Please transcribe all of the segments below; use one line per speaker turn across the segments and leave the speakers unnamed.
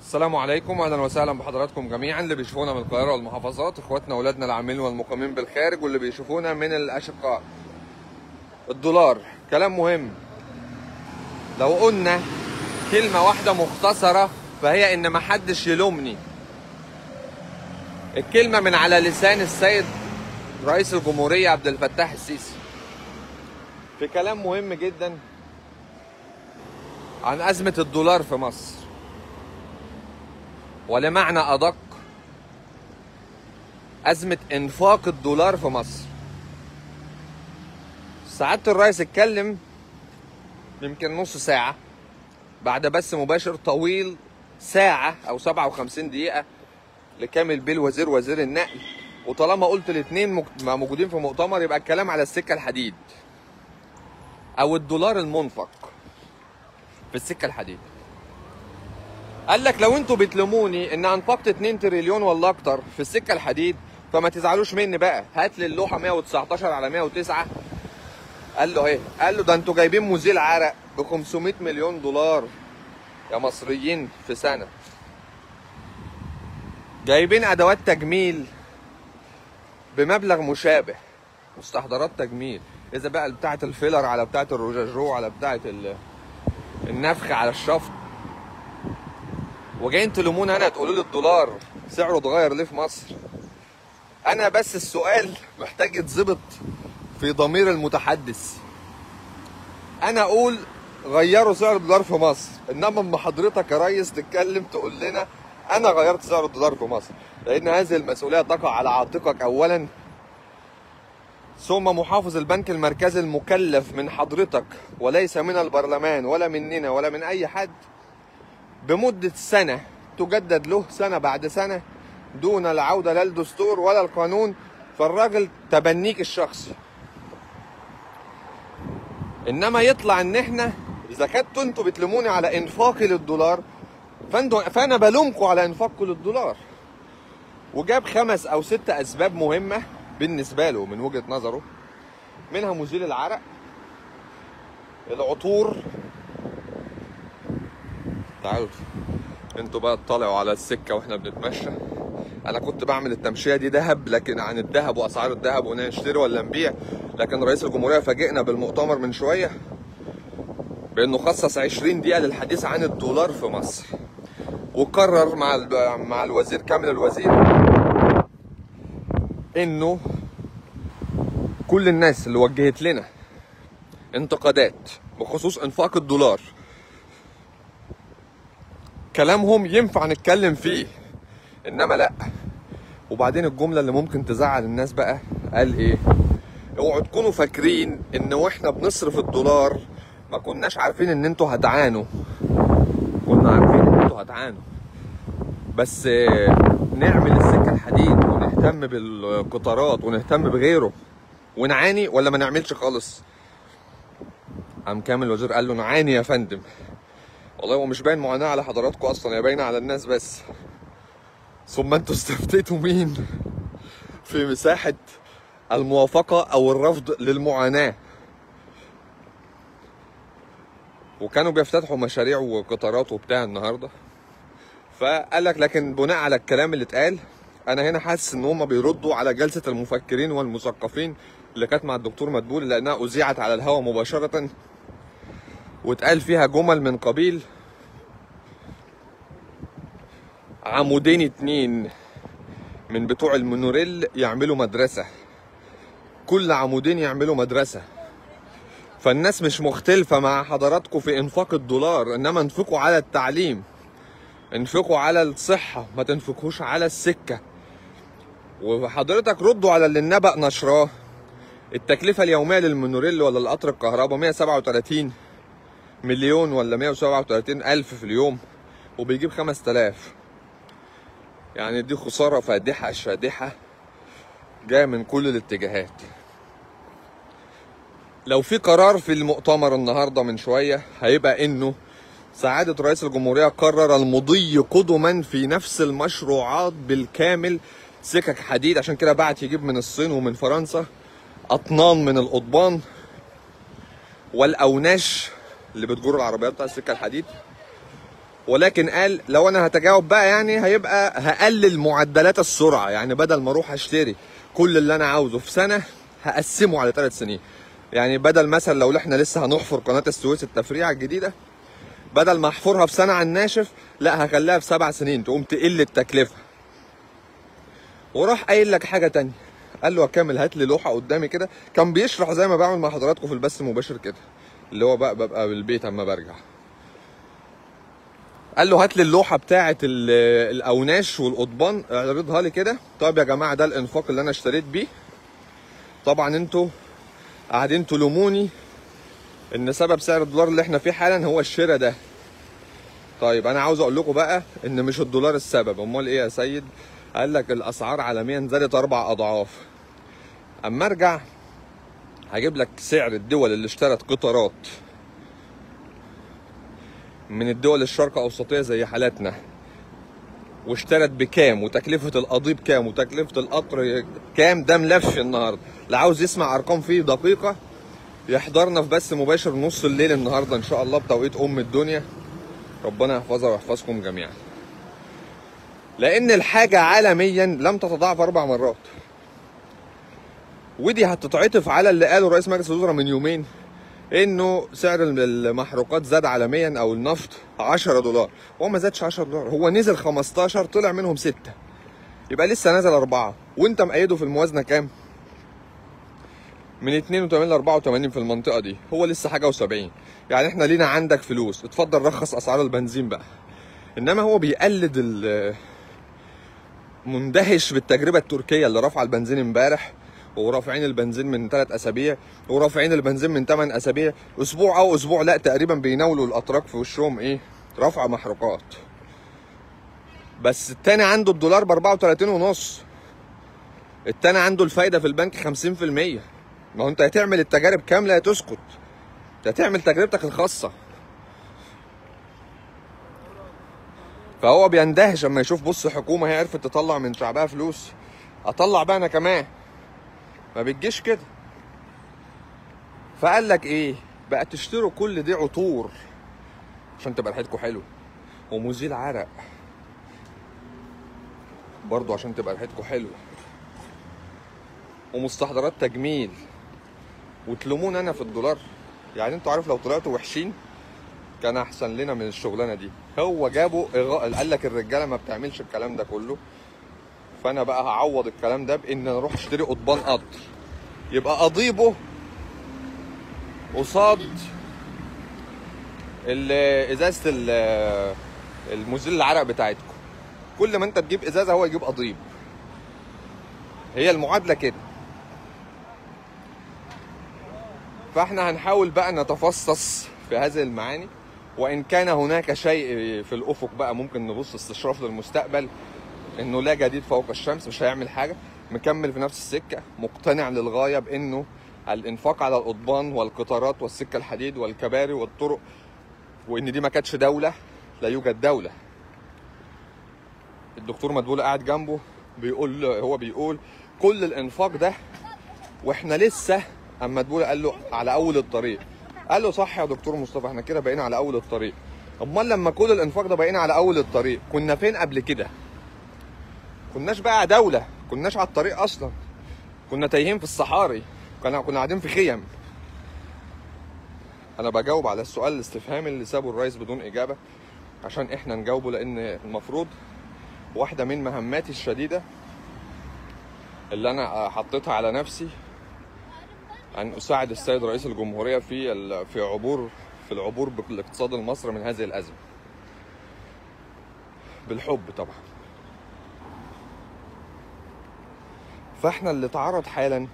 السلام عليكم واهلا وسهلا بحضراتكم جميعا اللي بيشوفونا من القاهره والمحافظات اخواتنا واولادنا العاملين والمقيمين بالخارج واللي بيشوفونا من الاشقاء الدولار كلام مهم لو قلنا كلمه واحده مختصره فهي ان محدش يلومني الكلمه من على لسان السيد رئيس الجمهوريه عبد الفتاح السيسي في كلام مهم جدا عن ازمه الدولار في مصر ولمعنى أدق أزمة إنفاق الدولار في مصر سعادة الرئيس اتكلم يمكن نص ساعة بعد بث مباشر طويل ساعة أو 57 دقيقة لكامل بيل وزير وزير النقل وطالما قلت الاثنين موجودين في مؤتمر يبقى الكلام على السكة الحديد أو الدولار المنفق في السكة الحديد قال لك لو انتوا بتلوموني ان انفقت 2 تريليون ولا اكتر في السكه الحديد فما تزعلوش مني بقى هات لي اللوحه 119 على 109 قال له ايه قال له ده انتوا جايبين مزيل عرق ب 500 مليون دولار يا مصريين في سنه جايبين ادوات تجميل بمبلغ مشابه مستحضرات تجميل اذا بقى بتاعه الفيلر على بتاعه الروجاجو على بتاعه النفخ على الشفط وجايين تلوموني انا تقولوا لي الدولار سعره اتغير ليه في مصر انا بس السؤال محتاج يتظبط في ضمير المتحدث انا اقول غيروا سعر الدولار في مصر انما اما حضرتك يا ريس تتكلم تقول لنا انا غيرت سعر الدولار في مصر لان هذه المسؤوليه تقع على عاتقك اولا ثم محافظ البنك المركزي المكلف من حضرتك وليس من البرلمان ولا مننا ولا من اي حد بمدة سنة تجدد له سنة بعد سنة دون العودة لا الدستور ولا القانون فالراجل تبنيك الشخصي انما يطلع ان احنا اذا كنتوا انتوا بتلوموني على انفاقي للدولار فانتوا فانا بلومكم على انفاقكم للدولار وجاب خمس او ست اسباب مهمة بالنسبة له من وجهة نظره منها مزيل العرق العطور تعالوا انتوا بقى تطلعوا على السكه واحنا بنتمشى انا كنت بعمل التمشيه دي ذهب لكن عن الذهب واسعار الذهب ونشتري ولا نبيع لكن رئيس الجمهوريه فاجئنا بالمؤتمر من شويه بانه خصص 20 دقيقه للحديث عن الدولار في مصر وقرر مع مع الوزير كامل الوزير انه كل الناس اللي وجهت لنا انتقادات بخصوص انفاق الدولار كلامهم ينفع نتكلم فيه انما لا وبعدين الجمله اللي ممكن تزعل الناس بقى قال ايه اوعوا تكونوا فاكرين ان واحنا بنصرف الدولار ما كناش عارفين ان انتوا هتعانوا كنا عارفين ان انتوا هتعانوا بس نعمل السكه الحديد ونهتم بالقطارات ونهتم بغيره ونعاني ولا ما نعملش خالص قام كامل الوزير قال له نعاني يا فندم والله هو مش باين معاناة على حضراتكم أصلا هي باينة على الناس بس ثم انتوا استفتيتوا مين في مساحة الموافقة أو الرفض للمعاناة وكانوا بيفتتحوا مشاريع وقطارات وبتاع النهاردة فقال لك لكن بناء على الكلام اللي اتقال أنا هنا حاسس إن هم بيردوا على جلسة المفكرين والمثقفين اللي كانت مع الدكتور مدبول لأنها أذيعت على الهواء مباشرة واتقال فيها جمل من قبيل عمودين اتنين من بتوع المونوريل يعملوا مدرسة كل عمودين يعملوا مدرسة فالناس مش مختلفة مع حضراتكم في انفاق الدولار انما انفقوا على التعليم انفقوا على الصحة ما تنفقوش على السكة وحضرتك ردوا على اللي النبأ نشراه التكلفة اليومية للمونوريل ولا القطر الكهرباء 137 مليون ولا 137 ألف في اليوم وبيجيب 5000 يعني دي خسارة فادحة شادحة جاية من كل الاتجاهات لو في قرار في المؤتمر النهاردة من شوية هيبقى انه سعادة رئيس الجمهورية قرر المضي قدما في نفس المشروعات بالكامل سكك حديد عشان كده بعت يجيب من الصين ومن فرنسا أطنان من القضبان والأوناش اللي بتجر العربيات بتاع السكة الحديد ولكن قال لو انا هتجاوب بقى يعني هيبقى هقلل معدلات السرعه يعني بدل ما اروح اشتري كل اللي انا عاوزه في سنه هقسمه على ثلاث سنين يعني بدل مثلا لو احنا لسه هنحفر قناه السويس التفريعه الجديده بدل ما احفرها في سنه على الناشف لا هخليها في سبع سنين تقوم تقل التكلفه وراح قايل لك حاجه تانية قال له يا كامل هات لي لوحه قدامي كده كان بيشرح زي ما بعمل مع حضراتكم في البث المباشر كده اللي هو بقى ببقى بالبيت اما برجع قال له هات لي اللوحه بتاعه ال- الاوناش والقضبان اعرضها لي كده طب يا جماعه ده الانفاق اللي انا اشتريت بيه طبعا انتوا قاعدين تلوموني ان سبب سعر الدولار اللي احنا فيه حالا هو الشراء ده طيب انا عاوز اقول لكم بقى ان مش الدولار السبب امال ايه يا سيد قال لك الاسعار عالميا زادت اربع اضعاف اما ارجع هجيب لك سعر الدول اللي اشترت قطارات من الدول الشرق اوسطيه زي حالاتنا واشترت بكام وتكلفه القضيب كام وتكلفه القطر كام ده ملف النهارده اللي عاوز يسمع ارقام فيه دقيقه يحضرنا في بث مباشر نص الليل النهارده ان شاء الله بتوقيت ام الدنيا ربنا يحفظها ويحفظكم جميعا لان الحاجه عالميا لم تتضاعف اربع مرات ودي هتتعطف على اللي قاله رئيس مجلس الوزراء من يومين انه سعر المحروقات زاد عالميا او النفط 10 دولار هو ما زادش 10 دولار هو نزل 15 طلع منهم 6 يبقى لسه نزل 4 وانت مقيده في الموازنه كام من 82 ل 84 في المنطقه دي هو لسه حاجه و70 يعني احنا لينا عندك فلوس اتفضل رخص اسعار البنزين بقى انما هو بيقلد ال مندهش بالتجربه التركيه اللي رفع البنزين امبارح ورافعين البنزين من ثلاث اسابيع ورافعين البنزين من ثمان اسابيع اسبوع او اسبوع لا تقريبا بيناولوا الاتراك في وشهم ايه رفع محروقات بس التاني عنده الدولار ب 34 ونص التاني عنده الفايده في البنك 50% ما هو انت هتعمل التجارب كامله يا تسكت انت هتعمل تجربتك الخاصه فهو بيندهش اما يشوف بص حكومه هي عرفت تطلع من شعبها فلوس اطلع بقى انا كمان ما بتجيش كده فقال لك ايه بقى تشتروا كل دي عطور عشان تبقى ريحتكم حلو ومزيل عرق برضو عشان تبقى ريحتكم حلوه ومستحضرات تجميل وتلومون انا في الدولار يعني انتوا عارف لو طلعتوا وحشين كان احسن لنا من الشغلانه دي هو جابوا إغاء قال لك الرجاله ما بتعملش الكلام ده كله فانا بقى هعوض الكلام ده بان انا اروح اشتري قضبان قطر يبقى اضيبه قصاد ال- ازازه ال- المزيل العرق بتاعتكم كل ما انت تجيب ازازه هو يجيب قضيب هي المعادله كده فاحنا هنحاول بقى نتفصص في هذه المعاني وان كان هناك شيء في الافق بقى ممكن نبص استشراف للمستقبل انه لا جديد فوق الشمس مش هيعمل حاجه مكمل في نفس السكه مقتنع للغايه بانه الانفاق على القضبان والقطارات والسكه الحديد والكباري والطرق وان دي ما كانتش دوله لا يوجد دوله الدكتور مدبول قاعد جنبه بيقول هو بيقول كل الانفاق ده واحنا لسه اما مدبول قال له على اول الطريق قال له صح يا دكتور مصطفى احنا كده بقينا على اول الطريق امال لما كل الانفاق ده بقينا على اول الطريق كنا فين قبل كده كناش بقى دولة كناش على الطريق أصلا كنا تايهين في الصحاري كنا كنا قاعدين في خيم أنا بجاوب على السؤال الاستفهامي اللي سابه الرئيس بدون إجابة عشان إحنا نجاوبه لأن المفروض واحدة من مهماتي الشديدة اللي أنا حطيتها على نفسي أن أساعد السيد رئيس الجمهورية في ال- في عبور في العبور بالاقتصاد المصري من هذه الأزمة بالحب طبعا فاحنا اللي اتعرض حالا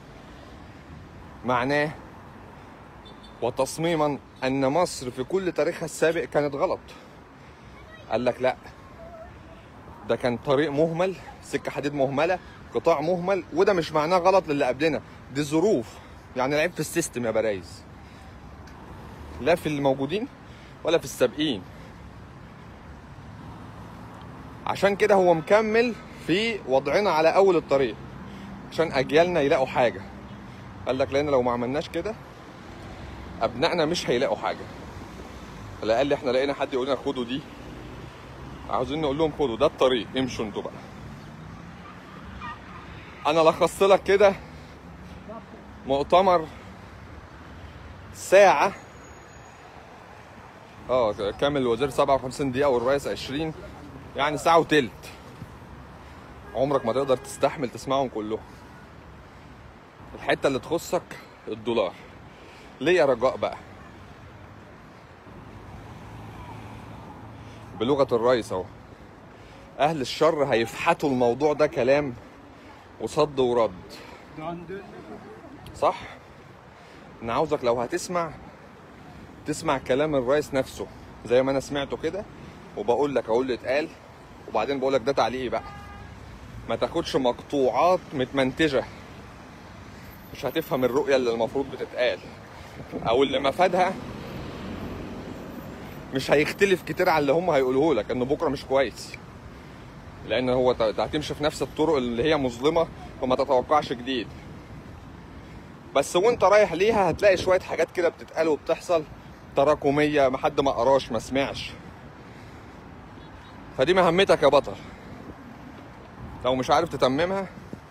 معناه وتصميما ان مصر في كل تاريخها السابق كانت غلط قال لك لا ده كان طريق مهمل سكه حديد مهمله قطاع مهمل وده مش معناه غلط للي قبلنا دي ظروف يعني العيب في السيستم يا برايز لا في الموجودين ولا في السابقين عشان كده هو مكمل في وضعنا على اول الطريق عشان اجيالنا يلاقوا حاجه قال لك لان لو ما عملناش كده ابنائنا مش هيلاقوا حاجه على الاقل احنا لقينا حد يقول لنا خدوا دي عاوزين نقول لهم خدوا ده الطريق امشوا انتوا بقى انا لخصت لك كده مؤتمر ساعة اه كامل الوزير 57 دقيقة والرئيس 20 يعني ساعة وتلت عمرك ما تقدر تستحمل تسمعهم كلهم الحتة اللي تخصك الدولار ليه يا رجاء بقى بلغة الرئيس اهو أهل الشر هيفحتوا الموضوع ده كلام وصد ورد صح؟ أنا عاوزك لو هتسمع تسمع كلام الرئيس نفسه زي ما أنا سمعته كده وبقول لك أقول اللي اتقال وبعدين بقول لك ده تعليقي بقى ما تاخدش مقطوعات متمنتجة مش هتفهم الرؤية اللي المفروض بتتقال أو اللي مفادها مش هيختلف كتير عن اللي هم هيقولوه لك انه بكره مش كويس لان هو ت- هتمشي في نفس الطرق اللي هي مظلمه فما تتوقعش جديد بس وانت رايح ليها هتلاقي شويه حاجات كده بتتقال وبتحصل تراكميه ما حد ما قراش ما سمعش فدي مهمتك يا بطل لو مش عارف تتممها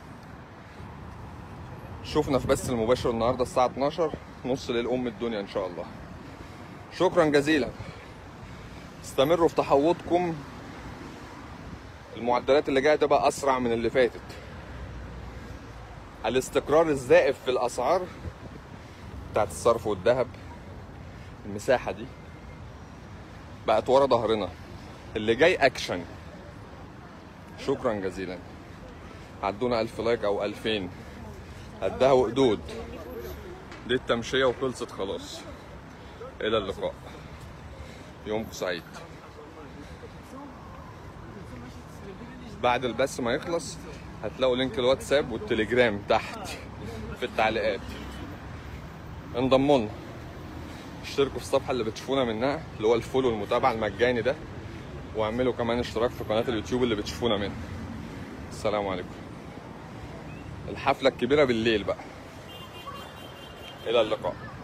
شوفنا في بث المباشر النهارده الساعه 12 نص ليل ام الدنيا ان شاء الله شكرا جزيلا استمروا في تحوطكم المعدلات اللي جايه تبقى اسرع من اللي فاتت الاستقرار الزائف في الاسعار بتاعت الصرف والذهب المساحه دي بقت ورا ظهرنا اللي جاي اكشن شكرا جزيلا عدونا ألف لايك أو ألفين قدها وقدود دي التمشية وخلصت خلاص إلى اللقاء يومكم سعيد بعد البث ما يخلص هتلاقوا لينك الواتساب والتليجرام تحت في التعليقات انضموا لنا اشتركوا في الصفحة اللي بتشوفونا منها اللي هو الفولو المتابعة المجاني ده واعملوا كمان اشتراك في قناة اليوتيوب اللي بتشوفونا منها السلام عليكم الحفلة الكبيرة بالليل بقى إلى اللقاء